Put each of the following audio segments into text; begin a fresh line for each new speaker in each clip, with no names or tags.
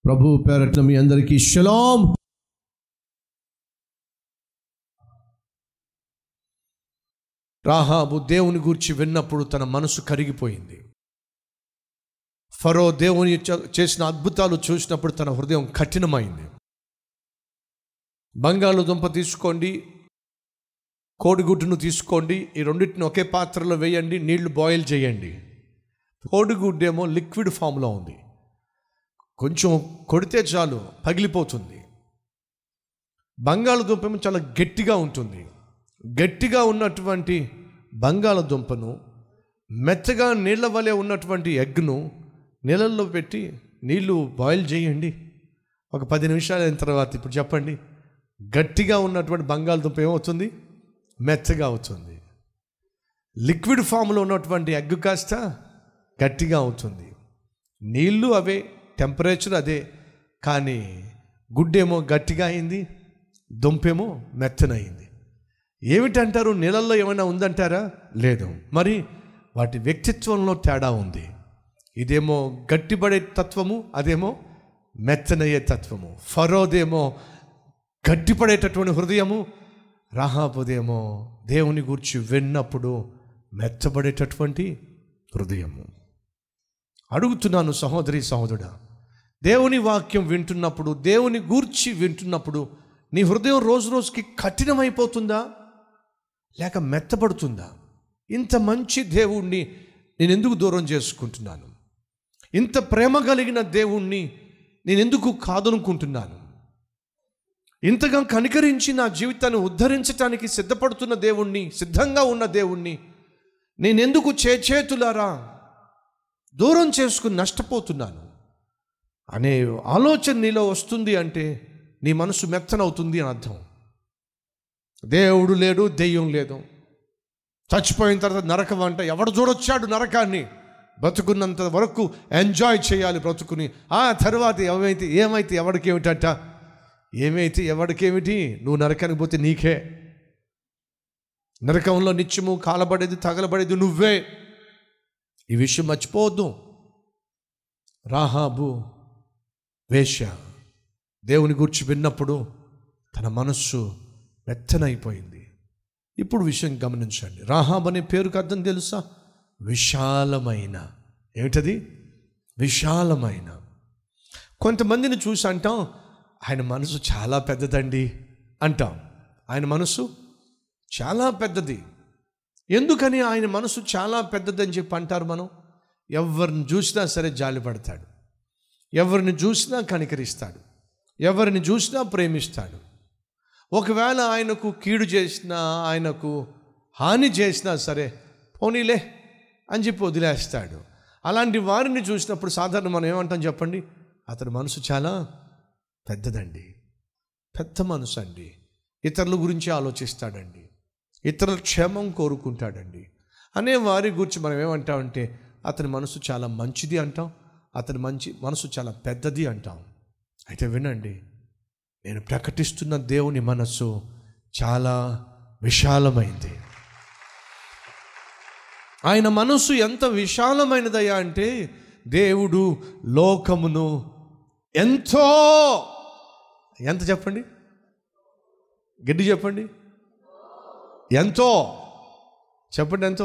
ప్రభు పేరట్ల మీ అందరికీ షలాం రాహాబు దేవుని గూర్చి విన్నప్పుడు తన మనసు కరిగిపోయింది ఫరో దేవుని చ- చేసిన అద్భుతాలు చూసినప్పుడు తన హృదయం కఠినమైంది బంగాళదుంప తీసుకోండి కోడిగుడ్డును తీసుకోండి ఈ రెండింటిని ఒకే పాత్రలో వేయండి నీళ్లు బాయిల్ చేయండి కోడిగుడ్డు ఏమో లిక్విడ్ ఫామ్లో ఉంది కొంచెం కొడితే చాలు పగిలిపోతుంది బంగాళదుంప ఏమో చాలా గట్టిగా ఉంటుంది గట్టిగా ఉన్నటువంటి బంగాళదుంపను మెత్తగా నీళ్ళ వలె ఉన్నటువంటి ఎగ్ను నీళ్ళల్లో పెట్టి నీళ్లు బాయిల్ చేయండి ఒక పది నిమిషాలు అయిన తర్వాత ఇప్పుడు చెప్పండి గట్టిగా ఉన్నటువంటి బంగాళదుంప ఏమవుతుంది మెత్తగా అవుతుంది లిక్విడ్ ఫామ్లో ఉన్నటువంటి ఎగ్ కాస్త గట్టిగా అవుతుంది నీళ్ళు అవే టెంపరేచర్ అదే కానీ గుడ్డేమో గట్టిగా అయింది దుంపేమో మెత్తనయింది ఏమిటంటారు నీళ్ళల్లో ఏమైనా ఉందంటారా లేదు మరి వాటి వ్యక్తిత్వంలో తేడా ఉంది ఇదేమో గట్టిపడే తత్వము అదేమో మెత్తనయ్యే తత్వము ఫరోదేమో గట్టిపడేటటువంటి హృదయము రాహాబుదేమో దేవుని గురించి విన్నప్పుడు మెత్తబడేటటువంటి హృదయము అడుగుతున్నాను సహోదరి సహోదరుడా దేవుని వాక్యం వింటున్నప్పుడు దేవుని గూర్చి వింటున్నప్పుడు నీ హృదయం రోజు రోజుకి కఠినమైపోతుందా లేక మెత్తబడుతుందా ఇంత మంచి దేవుణ్ణి నేను ఎందుకు దూరం చేసుకుంటున్నాను ఇంత ప్రేమ కలిగిన దేవుణ్ణి నేను ఎందుకు కాదనుకుంటున్నాను ఇంతగా కనికరించి నా జీవితాన్ని ఉద్ధరించటానికి సిద్ధపడుతున్న దేవుణ్ణి సిద్ధంగా ఉన్న దేవుణ్ణి నేనెందుకు చేచేతులారా దూరం చేసుకుని నష్టపోతున్నాను అనే ఆలోచన నీలో వస్తుంది అంటే నీ మనసు మెత్తనవుతుంది అని అర్థం దేవుడు లేడు దెయ్యం లేదు చచ్చిపోయిన తర్వాత నరకం అంట ఎవడు చూడొచ్చాడు నరకాన్ని బ్రతుకున్నంత వరకు ఎంజాయ్ చేయాలి బ్రతుకుని ఆ తర్వాత ఏమైతే ఏమైతే ఎవడికి ఏమిటంట ఏమైతే ఎవడికేమిటి నువ్వు నరకానికి పోతే నీకే నరకంలో నిత్యము కాలబడేది తగలబడేది నువ్వే ఈ విషయం మర్చిపోవద్దు రాహాబు వేశ్య దేవుని గురించి విన్నప్పుడు తన మనస్సు మెత్తనైపోయింది ఇప్పుడు విషయం గమనించండి రాహాబ్ అనే పేరుకు అర్థం తెలుసా విశాలమైన ఏమిటది విశాలమైన కొంతమందిని చూసి అంటాం ఆయన మనసు చాలా పెద్దదండి అంటాం ఆయన మనసు చాలా పెద్దది ఎందుకని ఆయన మనసు చాలా పెద్దదని చెప్పి అంటారు మనం ఎవరిని చూసినా సరే జాలి పడతాడు ఎవరిని చూసినా కనికరిస్తాడు ఎవరిని చూసినా ప్రేమిస్తాడు ఒకవేళ ఆయనకు కీడు చేసినా ఆయనకు హాని చేసినా సరే పోనీలే అని చెప్పి వదిలేస్తాడు అలాంటి వారిని చూసినప్పుడు సాధారణ మనం ఏమంటాం చెప్పండి అతని మనసు చాలా పెద్దదండి పెద్ద మనసు అండి ఇతరుల గురించి ఆలోచిస్తాడండి ఇతరుల క్షేమం కోరుకుంటాడండి అనే వారి గురించి మనం ఏమంటామంటే అతని మనసు చాలా మంచిది అంటాం అతని మంచి మనసు చాలా పెద్దది అంటాం అయితే వినండి నేను ప్రకటిస్తున్న దేవుని మనస్సు చాలా విశాలమైంది ఆయన మనస్సు ఎంత విశాలమైనదయ్యా అంటే దేవుడు లోకమును ఎంతో ఎంత చెప్పండి గడ్డి చెప్పండి ఎంతో చెప్పండి ఎంతో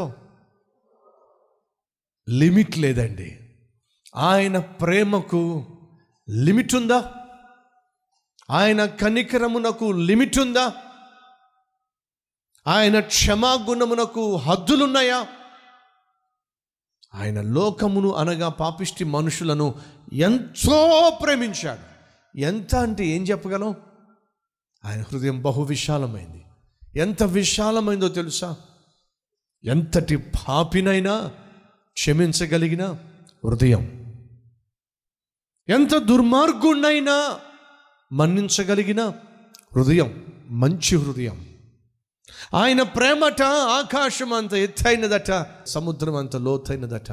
లిమిట్ లేదండి ఆయన ప్రేమకు లిమిట్ ఉందా ఆయన కనికరమునకు లిమిట్ ఉందా ఆయన క్షమాగుణమునకు హద్దులున్నాయా ఆయన లోకమును అనగా పాపిష్టి మనుషులను ఎంతో ప్రేమించాడు ఎంత అంటే ఏం చెప్పగలం ఆయన హృదయం బహు విశాలమైంది ఎంత విశాలమైందో తెలుసా ఎంతటి పాపినైనా క్షమించగలిగిన హృదయం ఎంత దుర్మార్గుణ్ణైనా మన్నించగలిగిన హృదయం మంచి హృదయం ఆయన ప్రేమట ఆకాశం అంత ఎత్తైనదట సముద్రం అంత లోతైనదట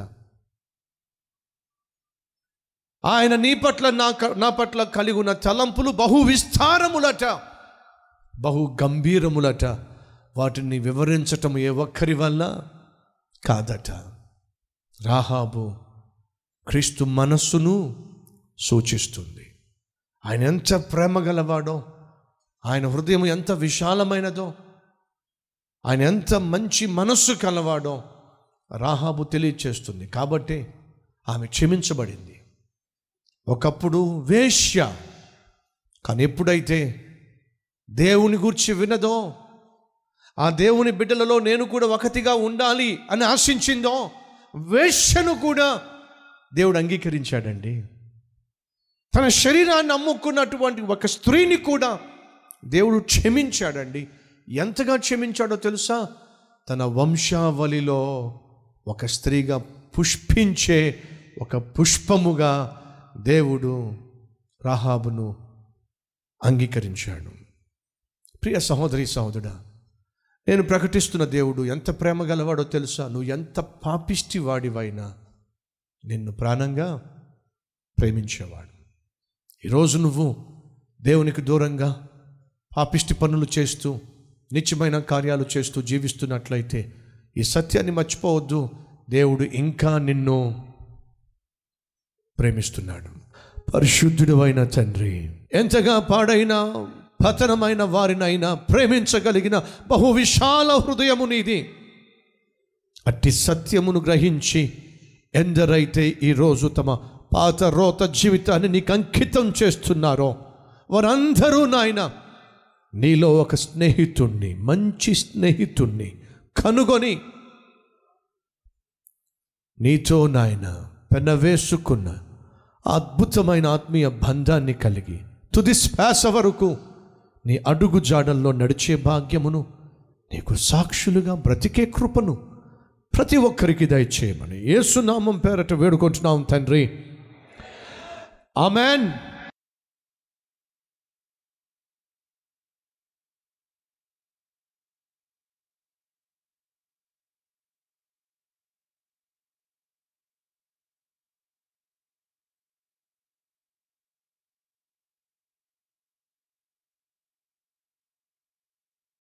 ఆయన నీ పట్ల నా క- నా పట్ల కలిగి ఉన్న తలంపులు బహు విస్తారములట బహు గంభీరములట వాటిని వివరించటం ఏ ఒక్కరి వల్ల కాదట రాహాబు క్రీస్తు మనస్సును సూచిస్తుంది ఆయన ఎంత ప్రేమ గలవాడో ఆయన హృదయం ఎంత విశాలమైనదో ఆయన ఎంత మంచి మనస్సు కలవాడో రాహాబు తెలియచేస్తుంది కాబట్టి ఆమె క్షమించబడింది ఒకప్పుడు వేశ్య కానీ ఎప్పుడైతే దేవుని గూర్చి వినదో ఆ దేవుని బిడ్డలలో నేను కూడా ఒకటిగా ఉండాలి అని ఆశించిందో వేశ్యను కూడా దేవుడు అంగీకరించాడండి తన శరీరాన్ని అమ్ముకున్నటువంటి ఒక స్త్రీని కూడా దేవుడు క్షమించాడండి ఎంతగా క్షమించాడో తెలుసా తన వంశావళిలో ఒక స్త్రీగా పుష్పించే ఒక పుష్పముగా దేవుడు రాహాబును అంగీకరించాడు ప్రియ సహోదరి సహోదరుడా నేను ప్రకటిస్తున్న దేవుడు ఎంత ప్రేమ గలవాడో తెలుసా నువ్వు ఎంత పాపిష్టి వాడివైనా నిన్ను ప్రాణంగా ప్రేమించేవాడు ఈరోజు నువ్వు దేవునికి దూరంగా పాపిష్టి పనులు చేస్తూ నిత్యమైన కార్యాలు చేస్తూ జీవిస్తున్నట్లయితే ఈ సత్యాన్ని మర్చిపోవద్దు దేవుడు ఇంకా నిన్ను ప్రేమిస్తున్నాడు పరిశుద్ధుడు అయిన తండ్రి ఎంతగా పాడైన పతనమైన వారినైనా ప్రేమించగలిగిన బహు విశాల హృదయము నీది అట్టి సత్యమును గ్రహించి ఎందరైతే ఈరోజు తమ పాత రోత జీవితాన్ని నీకు అంకితం చేస్తున్నారో వారందరూ నాయన నీలో ఒక స్నేహితుణ్ణి మంచి స్నేహితుణ్ణి కనుగొని నీతో నాయన పెనవేసుకున్న అద్భుతమైన ఆత్మీయ బంధాన్ని కలిగి తుది శ్వాస వరకు నీ అడుగు జాడల్లో నడిచే భాగ్యమును నీకు సాక్షులుగా బ్రతికే కృపను ప్రతి ఒక్కరికి దయచేయమని ఏసునామం పేరట వేడుకుంటున్నాం తండ్రి ఆమెన్